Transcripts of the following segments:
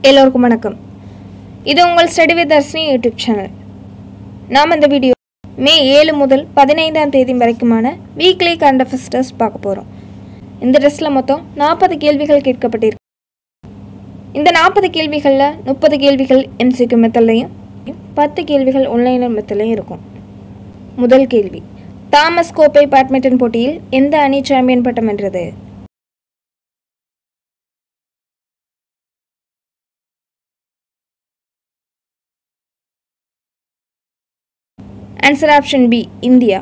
எல்லோருக்கும் வணக்கம் இது உங்கள் study with Dharshini YouTube channel நாம் இந்த வீடியோ மே ஏழு முதல் பதினைந்தாம் தேதி வரைக்குமான வீக்லி கரண்ட் அஃபேர்ஸ் டெஸ்ட் பார்க்க போகிறோம் இந்த டெஸ்ட்டில் மொத்தம் நாற்பது கேள்விகள் கேட்கப்பட்டிருக்கு இந்த நாற்பது கேள்விகளில் முப்பது கேள்விகள் எம்சிக்யூ மெத்தட்லையும் பத்து கேள்விகள் ஒன்லைனர் மெத்தட்லையும் இருக்கும் முதல் கேள்வி தாமஸ் கோப்பை பேட்மிண்டன் போட்டியில் எந்த அணி சாம்பியன் பட்டம் வென்றது ஆன்சர் ஆப்ஷன் பி இந்தியா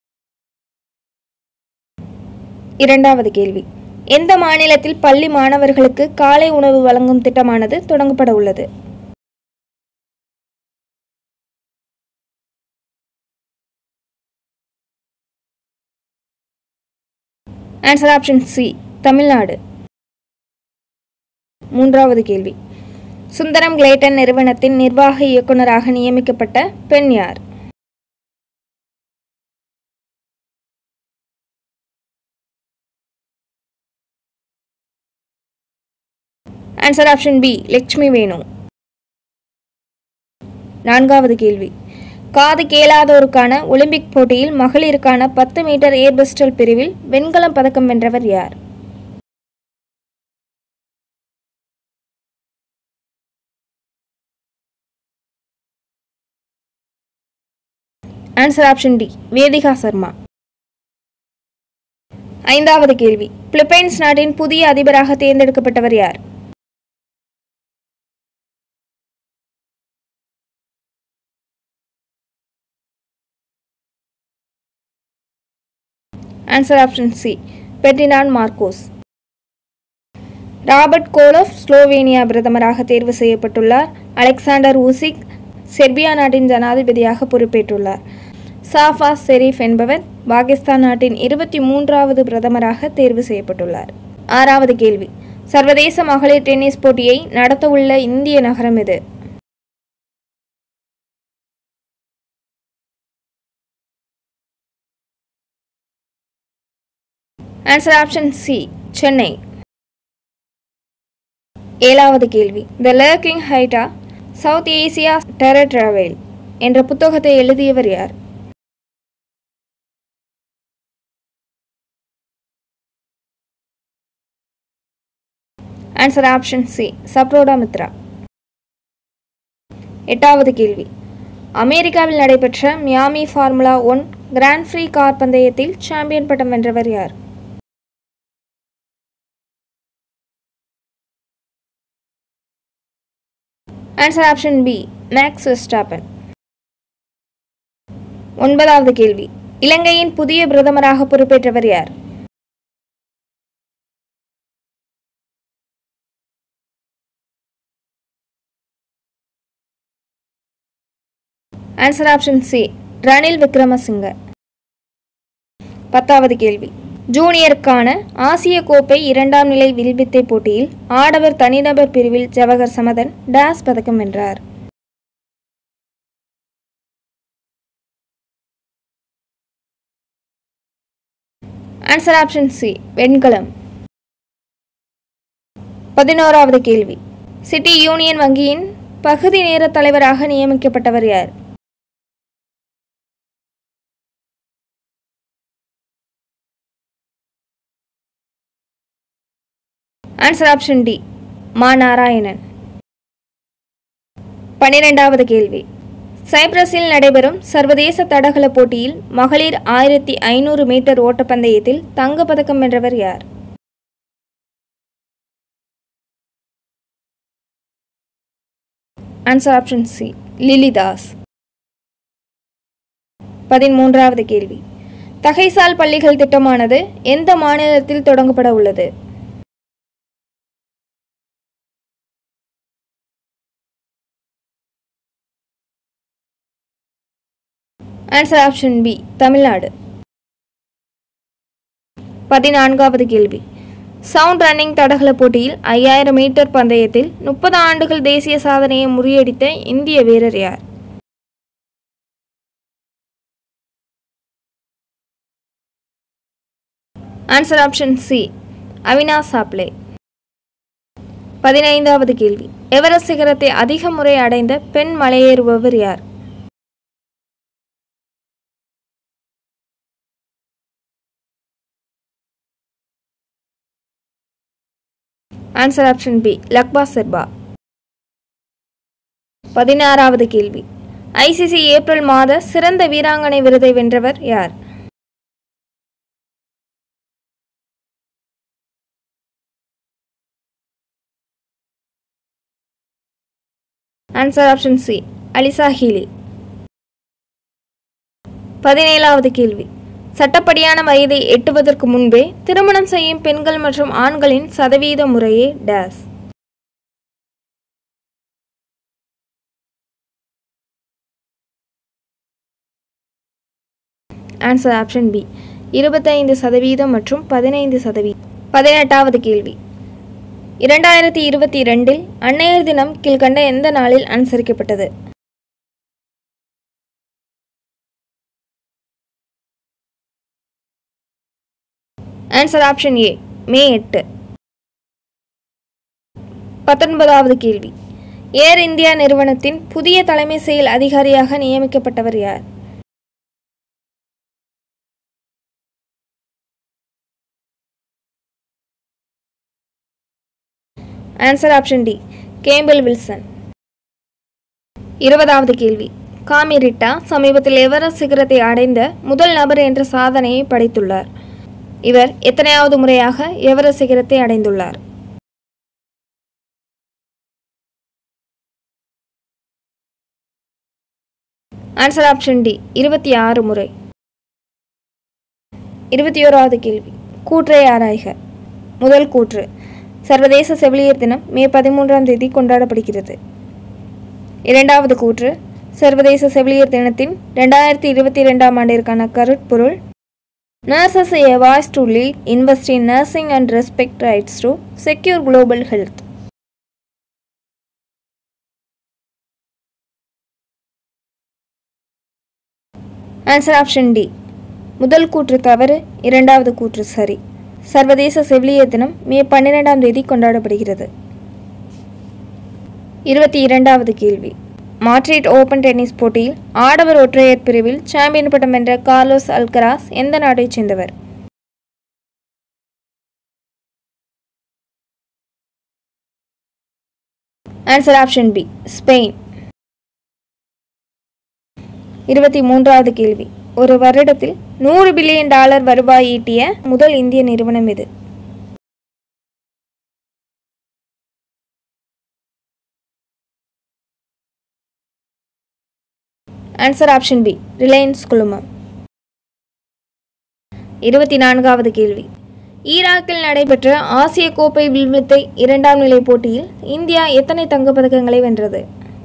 இரண்டாவது கேள்வி எந்த மாநிலத்தில் பள்ளி மாணவர்களுக்கு காலை உணவு வழங்கும் திட்டமானது தொடங்கப்பட உள்ளது ஆன்சர் ஆப்ஷன் சி தமிழ்நாடு மூன்றாவது கேள்வி சுந்தரம் கிளேட்டன் நிறுவனத்தின் நிர்வாக இயக்குநராக நியமிக்கப்பட்ட பெண் யார் answer option B Lakshmi Venu நான்காவது கேள்வி காது கேளாதோருக்கான ஒலிம்பிக் போட்டியில் மகளிருக்கான பத்து மீட்டர் ஏர் பிஸ்டல் பிரிவில் வெண்கலம் பதக்கம் வென்றவர் யார் answer option D Vedika Sharma ஐந்தாவது கேள்வி பிலிப்பைன்ஸ் நாட்டின் புதிய அதிபராக தேர்ந்தெடுக்கப்பட்டவர் யார் answer option C Ferdinand Marcos Robert Golob Slovenia பிரதமராக தேர்வு செய்யப்பட்டுள்ளார் அலெக்சாண்டர் ஊசிக் செர்பியா நாட்டின் ஜனாதிபதியாக பொறுப்பேற்றுள்ளார் சாஃபா ஷெரீப் என்பவர் பாகிஸ்தான் நாட்டின் இருபத்தி மூன்றாவது பிரதமராக தேர்வு செய்யப்பட்டுள்ளார் ஆறாவது கேள்வி சர்வதேச மகளிர் டென்னிஸ் போட்டியை நடத்தவுள்ள இந்திய நகரம் எது ஆன்சர் ஆப்ஷன் சி சென்னை ஏழாவது கேள்வி the lurking hydra south Asia terror travel என்ற புத்தகத்தை எழுதியவர் யார் answer option C Subrata Mitra எட்டாவது கேள்வி அமெரிக்காவில் நடைபெற்ற Miami formula one grand prix car பந்தயத்தில் சாம்பியன் பட்டம் வென்றவர் யார் answer option B Max Verstappen ஒன்பதாவது கேள்வி இலங்கையின் புதிய பிரதமராக பொறுப்பேற்றவர் யார் answer option C Ranil Wickremesinghe பத்தாவது கேள்வி ஜூனியருக்கான ஆசிய கோப்பை இரண்டாம் நிலை வில்வித்தை போட்டியில் ஆடவர் தனிநபர் பிரிவில் ஜவஹர் சமதன் டாஸ் பதக்கம் வென்றார் ஆன்சர் ஆப்ஷன் சி வெண்கலம் பதினோராவது கேள்வி சிட்டி யூனியன் வங்கியின் பகுதி நேர தலைவராக நியமிக்கப்பட்டவர் யார் ஆன்சர் ஆப்ஷன் டி மா நாராயணன் பன்னிரெண்டாவது கேள்வி சைப்ரஸில் நடைபெறும் சர்வதேச தடகள போட்டியில் மகளிர் ஆயிரத்தி ஐநூறு மீட்டர் ஓட்டப்பந்தயத்தில் தங்கப்பதக்கம் வென்றவர் யார் ஆன்சர் ஆப்ஷன் சி லிலிதாஸ் பதிமூன்றாவது கேள்வி தகைசால் பள்ளிகள் திட்டமானது எந்த மாநிலத்தில் தொடங்கப்பட உள்ளது ஆன்சர் ஆப்ஷன் பி தமிழ்நாடு பதினான்காவது கேள்வி சவுண்ட் ரன்னிங் தடகள போட்டியில் ஐயாயிரம் மீட்டர் பந்தயத்தில் முப்பது ஆண்டுகள் தேசிய சாதனையை முறியடித்த இந்திய வீரர் யார் answer option C Avinash Sable பதினைந்தாவது கேள்வி எவரெஸ்ட் சிகரத்தை அதிக முறை அடைந்த பெண் மலையேறுபவர் யார் answer option B Lhakpa Sherpa பதினாறாவது கேள்வி ஐசிசி ஏப்ரல் மாத சிறந்த வீராங்கனை விருதை வென்றவர் யார் answer option C Alyssa Healy பதினேழாவது கேள்வி சட்டப்படியான வயதை எட்டுவதற்கு முன்பே திருமணம் செய்யும் பெண்கள் மற்றும் ஆண்களின் சதவீத முறையே டேஸ் ஆன்சர் ஆப்ஷன் பி இருபத்தைந்து சதவீதம் மற்றும் பதினைந்து சதவீதம் பதினெட்டாவது கேள்வி இரண்டாயிரத்தி இருபத்தி இரண்டில் அன்னையர் தினம் கீழ்கண்ட எந்த நாளில் அனுசரிக்கப்பட்டது ஆன்சர் ஆப்ஷன் ஏ மே எட்டு பத்தொன்பதாவது கேள்வி ஏர் இந்தியா நிறுவனத்தின் புதிய தலைமை செயல் அதிகாரியாக நியமிக்கப்பட்டவர் யார் answer option D Campbell Wilson இருபதாவது கேள்வி காமிரிட்டா சமீபத்தில் எவரெஸ்ட் சிகரத்தை அடைந்த முதல் நபர் என்ற சாதனையை படைத்துள்ளார் இவர் எத்தனையாவது முறையாக எவரெஸ்ட் சிகரத்தை அடைந்துள்ளார் ஆன்சர் ஆப்ஷன் டி இருபத்தி ஆறு முறை இருபத்தி ஓராவது கேள்வி கூற்றை ஆராய்க முதல் கூற்று சர்வதேச செவிலியர் தினம் மே பதிமூன்றாம் தேதி கொண்டாடப்படுகிறது இரண்டாவது கூற்று சர்வதேச செவிலியர் தினத்தின் ரெண்டாயிரத்தி இருபத்தி ரெண்டாம் ஆண்டிற்கான கருட்பொருள் nurses a voice to lead invest in nursing and respect rights to secure global health answer option D முதல் கூற்று தவறு இரண்டாவது கூற்று சரி சர்வதேச செவிலியர் தினம் மே பன்னிரெண்டாம் தேதி கொண்டாடப்படுகிறது இருபத்தி இரண்டாவது கேள்வி மாட்ரிட் ஓபன் டென்னிஸ் போட்டியில் ஆடவர் ஒற்றையர் பிரிவில் சாம்பியன் பட்டம் வென்ற கார்லோஸ் அல்கராஸ் எந்த நாட்டைச் சேர்ந்தவர் ஆன்சர் ஆப்ஷன் பி ஸ்பெயின் இருபத்தி மூன்றாவது கேள்வி ஒரு வருடத்தில் நூறு பில்லியன் டாலர் வருவாய் ஈட்டிய முதல் இந்திய நிறுவனம் எது ஆன்சர் ஆப்ஷன் பி ரிலையன்ஸ் குழுமம் இருபத்தி நான்காவது கேள்வி ஈராக்கில் நடைபெற்ற ஆசிய கோப்பை வில்வித்தை இரண்டாம் நிலை போட்டியில் இந்தியா எத்தனை தங்கப் பதக்கங்களை வென்றது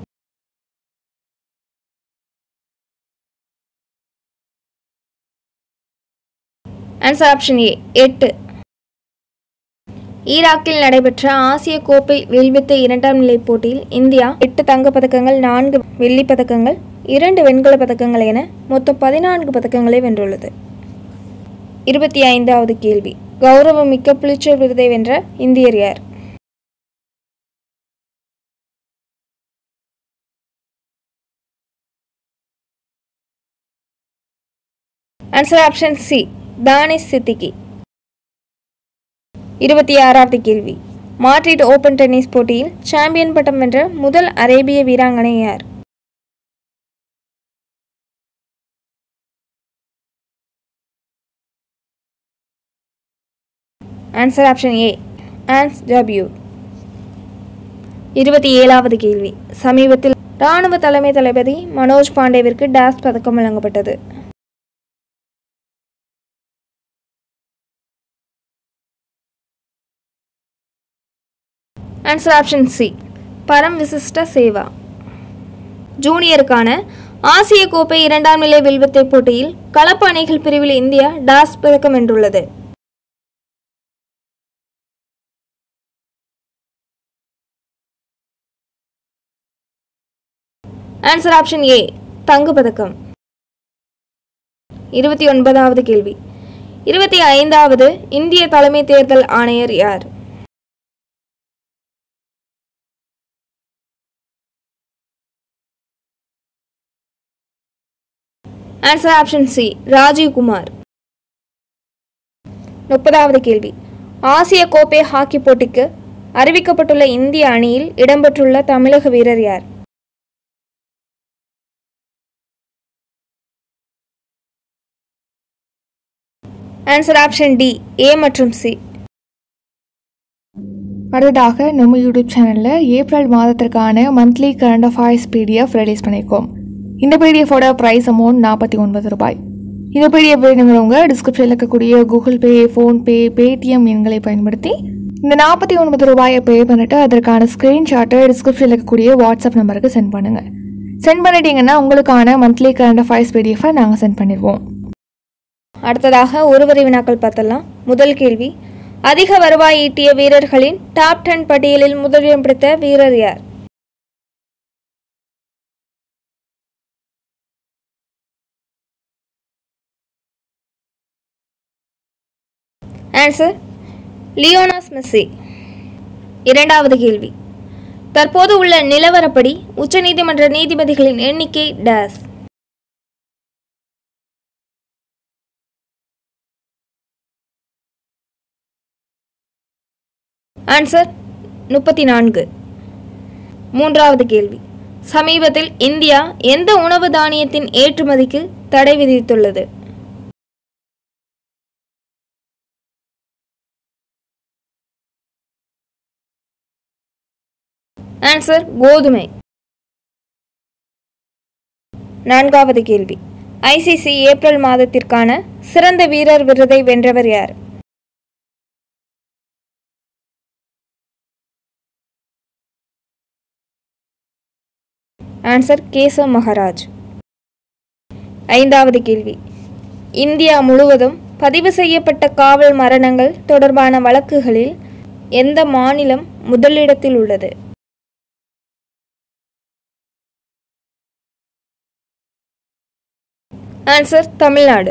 ஆன்சர் ஆப்ஷன் ஏ எட்டு ஈராக்கில் நடைபெற்ற ஆசிய கோப்பை வில்வித்தை இரண்டாம் நிலை போட்டியில் இந்தியா எட்டு தங்கப் பதக்கங்கள் நான்கு வெள்ளிப் பதக்கங்கள் இரண்டு வெண்கலப் பதக்கங்கள் என மொத்தம் பதினான்கு பதக்கங்களை வென்றுள்ளது இருபத்தி ஐந்தாவது கேள்வி கௌரவமிக்க புலிச்சர் விருதை வென்ற இந்தியர் யார் answer option C Danish Siddiqui இருபத்தி ஆறாவது கேள்வி மாட்ரிட் ஓபன் டென்னிஸ் போட்டியில் சாம்பியன் பட்டம் வென்ற முதல் அரேபிய வீராங்கனை யார் answer option A Ons W இருபத்தி ஏழாவது கேள்வி சமீபத்தில் ராணுவ தலைமை தளபதி மனோஜ் பாண்டேவிற்கு டாஸ் பதக்கம் வழங்கப்பட்டது ஆன்சர் ஆப்ஷன் சி பரம் விசிஷ்ட சேவா ஜூனியருக்கான ஆசிய கோப்பை இரண்டாம் நிலை வில்வித்தை போட்டியில் கலப்பு அணிகள் பிரிவில் இந்தியா டாஸ் பதக்கம் வென்றுள்ளது ஆன்சர் ஆப்ஷன் ஏ தங்கு பதக்கம் இருபத்தி ஒன்பதாவது கேள்வி இருபத்தி ஐந்தாவது இந்திய தலைமை தேர்தல் ஆணையர் யார் ஆன்சர் ஆப்ஷன் சி ராஜீவ்குமார் முப்பதாவது கேள்வி ஆசிய கோப்பை ஹாக்கி போட்டிக்கு அறிவிக்கப்பட்டுள்ள இந்திய அணியில் இடம்பெற்றுள்ள தமிழக வீரர் யார் ஆன்சர் ஆப்ஷன் டி ஏ மற்றும் சி அடுத்ததாக நம்ம யூடியூப் சேனலில் ஏப்ரல் மாதத்திற்கான monthly current affairs PDF release பண்ணியிருக்கோம் இந்த பிடிஎஃபோட ப்ரைஸ் அமௌண்ட் நாற்பத்தி ஒன்பது ரூபாய் இந்த பிடிஎஃப் வேணுங்கிறவங்க டிஸ்கிரிப்ஷனில் இருக்கக்கூடிய கூகுள் பே ஃபோன்பே பேடிஎம் எண்களை பயன்படுத்தி இந்த நாற்பத்தி ஒன்பது ரூபாயை பே பண்ணிட்டு அதற்கான ஸ்க்ரீன்ஷாட்டை டிஸ்கிரிப்ஷனில் இருக்கக்கூடிய வாட்ஸ்அப் நம்பருக்கு சென்ட் பண்ணுங்கள் சென்ட் பண்ணிட்டீங்கன்னா உங்களுக்கான மந்த்லி கரண்ட் அஃபேர்ஸ் பிடிஎஃபை நாங்கள் சென்ட் பண்ணிடுவோம் அடுத்ததாக ஒருவரி வினாக்கள் பார்த்தலாம் முதல் கேள்வி அதிக வருவாய் ஈட்டிய வீரர்களின் டாப் டென் பட்டியலில் முதலிடம் பிடித்த வீரர் யார் ஆன்சர் லியோனாஸ் மெஸ்ஸி இரண்டாவது கேள்வி தற்போது உள்ள நிலவரப்படி உச்சநீதிமன்ற நீதிபதிகளின் எண்ணிக்கை டேஸ் ஆன்சர் முப்பத்தி நான்கு மூன்றாவது கேள்வி சமீபத்தில் இந்தியா எந்த உணவு தானியத்தின் ஏற்றுமதிக்கு தடை விதித்துள்ளது ஆன்சர் கோதுமை நான்காவது கேள்வி ஐசிசி ஏப்ரல் மாதத்திற்கான சிறந்த வீரர் விருதை வென்றவர் யார் ஆன்சர் கேசவ் மகாராஜ் ஐந்தாவது கேள்வி இந்தியா முழுவதும் பதிவு செய்யப்பட்ட காவல் மரணங்கள் தொடர்பான வழக்குகளில் எந்த மாநிலம் முதலிடத்தில் உள்ளது ஆன்சர் தமிழ்நாடு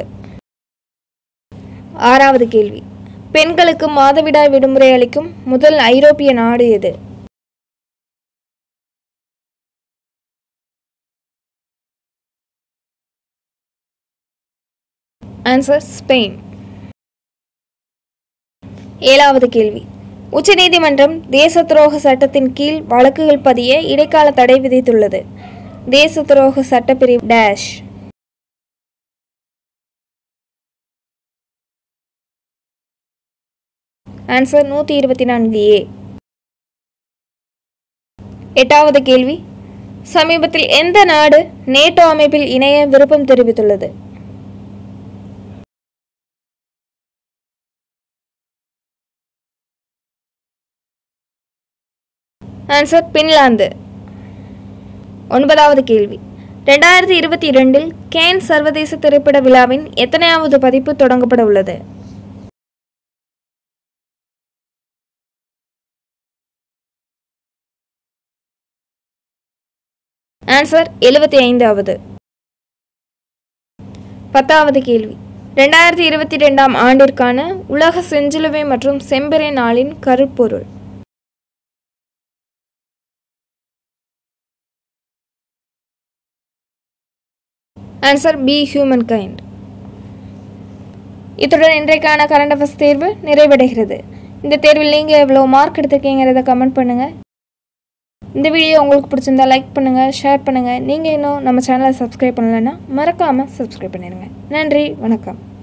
ஆறாவது கேள்வி பெண்களுக்கு மாதவிடாய் விடுமுறை அளிக்கும் முதல் ஐரோப்பிய நாடு எது ஆன்சர் ஸ்பெயின் ஏழாவது கேள்வி உச்சநீதிமன்றம் தேச துரோக சட்டத்தின் கீழ் வழக்குகள் பதிய இடைக்கால தடை விதித்துள்ளது தேச துரோக சட்டப்பிரிவு டேஷ் ஆன்சர் நூற்றி இருபத்தி நான்கு ஏ எட்டாவது கேள்வி சமீபத்தில் எந்த நாடு நேட்டோ அமைப்பில் இணைய விருப்பம் தெரிவித்துள்ளது ஆன்சர் பின்லாந்து ஒன்பதாவது கேள்வி ரெண்டாயிரத்தி இருபத்தி இரண்டில் கேன் சர்வதேச திரைப்பட விழாவின் எத்தனையாவது பதிப்பு தொடங்கப்பட உள்ளது ஆன்சர் எழுபத்தி ஐந்தாவது பத்தாவது கேள்வி ரெண்டாயிரத்தி இருபத்தி ரெண்டாம் ஆண்டிற்கான உலக செஞ்சிலுவை மற்றும் செம்பிறை நாளின் கருப்பொருள் ஆன்சர் பி ஹியூமன் கைண்ட் இத்துடன் இன்றைக்கான கரண்ட் அஃபேர்ஸ் தேர்வு நிறைவடைகிறது இந்த தேர்வில் நீங்கள் எவ்வளோ மார்க் எடுத்திருக்கீங்கிறத கமெண்ட் பண்ணுங்கள் இந்த வீடியோ உங்களுக்கு பிடிச்சிருந்தா லைக் பண்ணுங்கள் ஷேர் பண்ணுங்கள் நீங்கள் இன்னும் நம்ம சேனலை சப்ஸ்கிரைப் பண்ணலைன்னா மறக்காமல் சப்ஸ்கிரைப் பண்ணிடுங்க நன்றி வணக்கம்